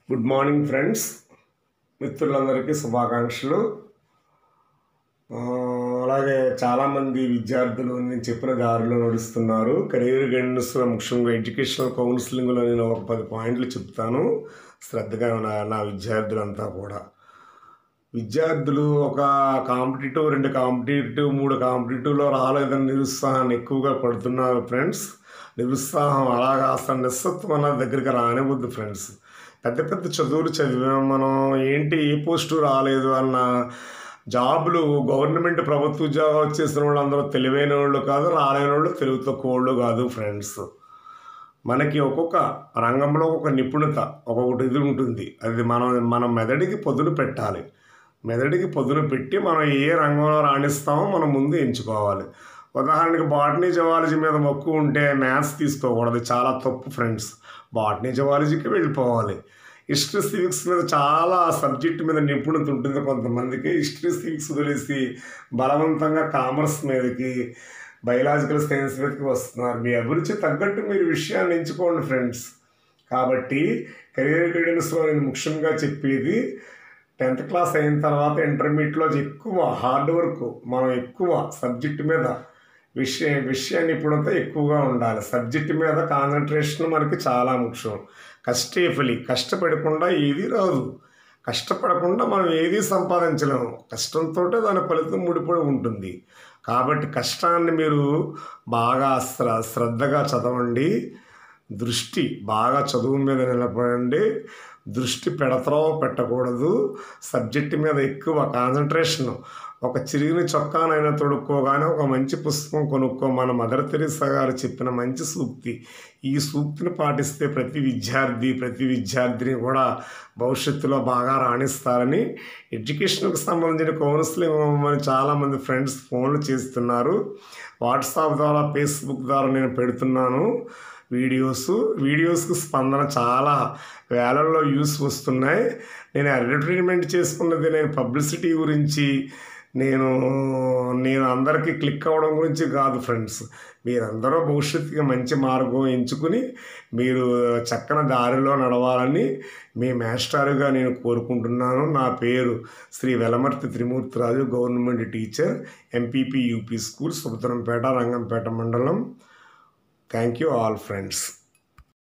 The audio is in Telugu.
గుడ్ మార్నింగ్ ఫ్రెండ్స్ మిత్రులందరికీ శుభాకాంక్షలు ఆ, అలాగే చాలామంది విద్యార్థులు నేను చెప్పిన దారిలో నడుస్తున్నారు కెరీర్ గైడెన్స్లో ముఖ్యంగా ఎడ్యుకేషనల్ కౌన్సిలింగ్లో నేను ఒక పది పాయింట్లు చెప్తాను శ్రద్ధగా నా నా విద్యార్థులంతా కూడా విద్యార్థులు ఒక కాంపిటేటివ్ రెండు కాంపిటేటివ్ మూడు కాంపిటేటివ్లో రాలేదని నిరుత్సాహాన్ని ఎక్కువగా పడుతున్నారు ఫ్రెండ్స్ నిరుత్సాహం అలాగా అసలు నిస్సత్వం అన్నది దగ్గరికి రానివద్దు ఫ్రెండ్స్ పెద్ద పెద్ద చదువులు చదివాం మనం ఏంటి ఏ పోస్టు రాలేదు అన్న జాబులు గవర్నమెంట్ ప్రభుత్వ ఉద్యోగాలు వచ్చేసిన వాళ్ళు అందరూ తెలివైన వాళ్ళు కాదు రాలేని వాళ్ళు తెలివి తక్కువ వాళ్ళు కాదు ఫ్రెండ్స్ మనకి ఒక్కొక్క రంగంలో ఒక నిపుణత ఒక్కొక్కటి ఇది ఉంటుంది అది మనం మన మెదడికి పొదును పెట్టాలి మెదడికి పొదును పెట్టి మనం ఏ రంగంలో రాణిస్తామో మనం ముందు ఎంచుకోవాలి ఉదాహరణకి బాటనీ జవాలజీ మీద మక్కువ ఉంటే మ్యాథ్స్ తీసుకోకూడదు చాలా తప్పు ఫ్రెండ్స్ బాటనీ జవాలజీకి వెళ్ళిపోవాలి హిస్టరీ సివిక్స్ మీద చాలా సబ్జెక్ట్ మీద నిపుణత ఉంటుంది కొంతమందికి హిస్టరీ సివిక్స్ వదిలేసి బలవంతంగా కామర్స్ మీదకి బయలాజికల్ సైన్స్ మీదకి వస్తున్నారు మీ అభిరుచి తగ్గట్టు మీరు విషయాన్ని ఎంచుకోండి ఫ్రెండ్స్ కాబట్టి కెరీర్ గైడెన్స్లో నేను ముఖ్యంగా చెప్పేది టెన్త్ క్లాస్ అయిన తర్వాత ఇంటర్మీడియట్లో ఎక్కువ హార్డ్ వర్క్ మనం ఎక్కువ సబ్జెక్ట్ మీద విషయ విషయ నిపుణత ఎక్కువగా ఉండాలి సబ్జెక్ట్ మీద కాన్సన్ట్రేషన్ మనకి చాలా ముఖ్యం కష్టేఫలి కష్టపడకుండా ఏది రాదు కష్టపడకుండా మనం ఏది సంపాదించలేము కష్టంతో దాని ఫలితం ముడిపడి ఉంటుంది కాబట్టి కష్టాన్ని మీరు బాగా శ్ర శ్రద్ధగా చదవండి దృష్టి బాగా చదువు మీద నిలబడండి దృష్టి పెడతారో పెట్టకూడదు సబ్జెక్ట్ మీద ఎక్కువ కాన్సన్ట్రేషన్ ఒక చిరిగిన చొక్కానైనా తొడుక్కోగానే ఒక మంచి పుస్తకం కొనుక్కో మన మదర్ తెరీసా గారు చెప్పిన మంచి సూక్తి ఈ సూక్తిని పాటిస్తే ప్రతి విద్యార్థి ప్రతి విద్యార్థిని కూడా భవిష్యత్తులో బాగా రాణిస్తారని ఎడ్యుకేషన్కి సంబంధించిన కౌన్సిలింగ్ అని చాలామంది ఫ్రెండ్స్ ఫోన్లు చేస్తున్నారు వాట్సాప్ ద్వారా ఫేస్బుక్ ద్వారా నేను పెడుతున్నాను వీడియోస్ వీడియోస్కి స్పందన చాలా వేలల్లో యూస్ వస్తున్నాయి నేను అడ్వర్టైజ్మెంట్ చేసుకున్నది నేను పబ్లిసిటీ గురించి నేను నేను అందరికీ క్లిక్ అవ్వడం గురించి కాదు ఫ్రెండ్స్ మీరందరూ భవిష్యత్తుకి మంచి మార్గం ఎంచుకుని మీరు చక్కని దారిలో నడవాలని మీ మాస్టర్గా నేను కోరుకుంటున్నాను నా పేరు Shri Velamarthi Trimurthiraju government teacher MPP UP school Subhadrampeta Rangampeta మండలం థ్యాంక్ యూ ఆల్ ఫ్రెండ్స్